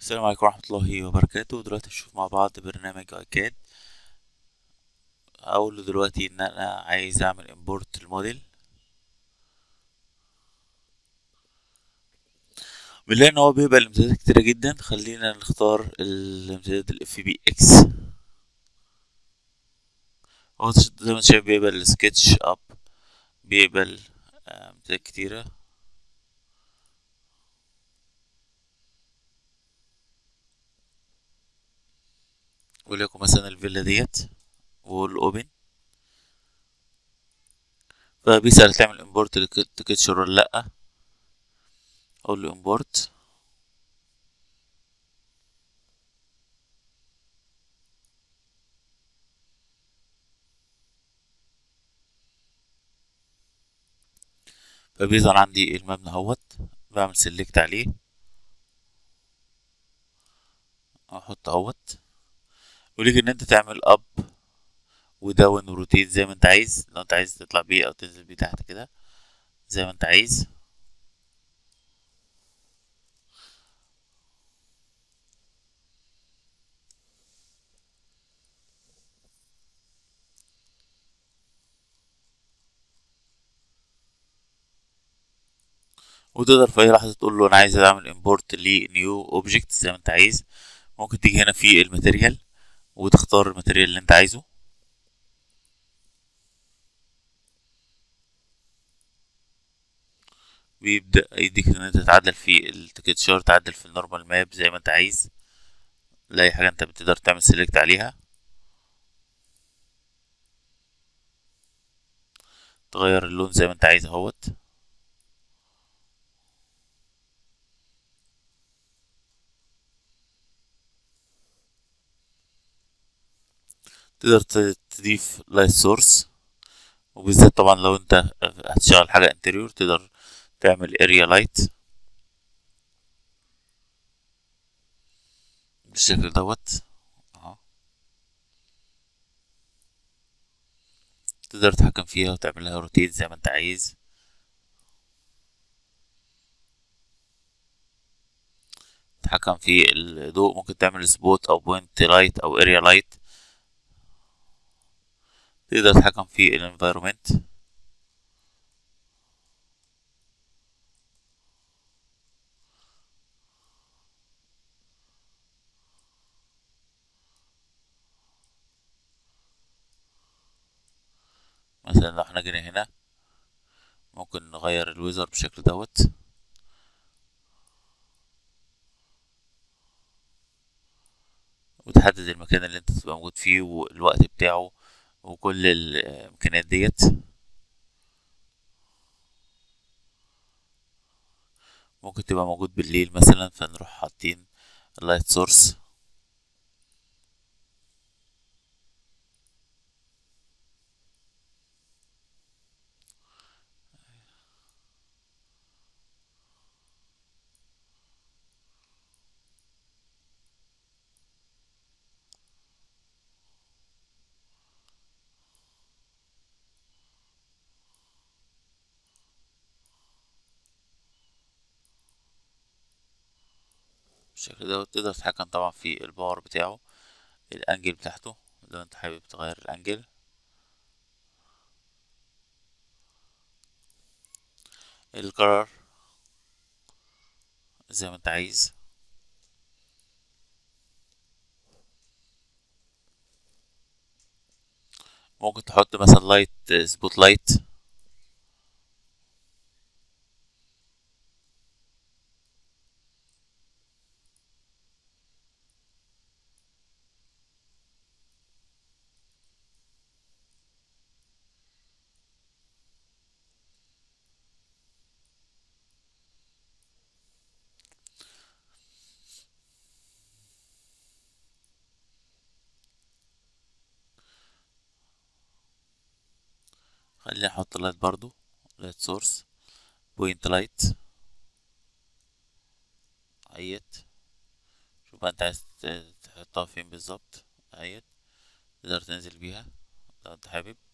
السلام عليكم ورحمة الله وبركاته دلوقتي نشوف مع بعض برنامج ايكاد اقول له دلوقتي ان انا عايز اعمل امبورت الموديل بنلاقي ان هو بيبقى الامتدادات كتيرة جدا خلينا نختار الامتداد الاف بي اكس هو زي ما انت شايف بيقبل السكتش اب بيقبل امتدادات كتيرة وليكن مثلا الفيلا ديت وول اوبن فبيسأل تعمل امبورت لتكتشر ولا لأ اقول له امبورت فبيظهر عندي المبنى اهوت بعمل سيلكت عليه احط اهوت وليك ان انت تعمل اب وداون وروتيت زي ما انت عايز لو انت عايز تطلع بيه او تنزل بيه تحت كده زي ما انت عايز وتقدر في اي لحظه تقول له انا عايز اعمل امبورت لنيو اوبجكت زي ما انت عايز ممكن تيجي هنا في الماتيريال وتختار الماتيريال اللي انت عايزه بيبدأ يديك ان انت تعدل في التكتشر تعدل في النورمال ماب زي ما انت عايز لاي حاجة انت بتقدر تعمل سيلكت عليها تغير اللون زي ما انت عايز اهوت تقدر تضيف لايت سورس وبالذات طبعا لو انت هتشغل حاجة انتريور تقدر تعمل اريا لايت بالشكل دوت اهو تقدر تتحكم فيها وتعمل لها روتيت زي ما انت عايز تتحكم في الضوء ممكن تعمل سبوت او بوينت لايت او اريا لايت تقدر تتحكم في الانفايرومنت مثلا لو احنا جينا هنا ممكن نغير الويزر بالشكل دوت وتحدد المكان اللي انت تبقى موجود فيه والوقت بتاعه وكل الامكانيات ديت ممكن تبقى موجود بالليل مثلا فنروح حاطين اللايت سورس بالشكل ده تقدر تتحكم طبعا في الباور بتاعه الانجل بتاعته لو انت حابب تغير الانجل القرار زي ما انت عايز ممكن تحط مثلا لايت سبوت لايت خلينا نحط لايت برضو لايت سورس بوينت لايت اهيت شوف بقى انت عايز تحطها فين بالظبط اهيت تقدر تنزل بيها لو انت حابب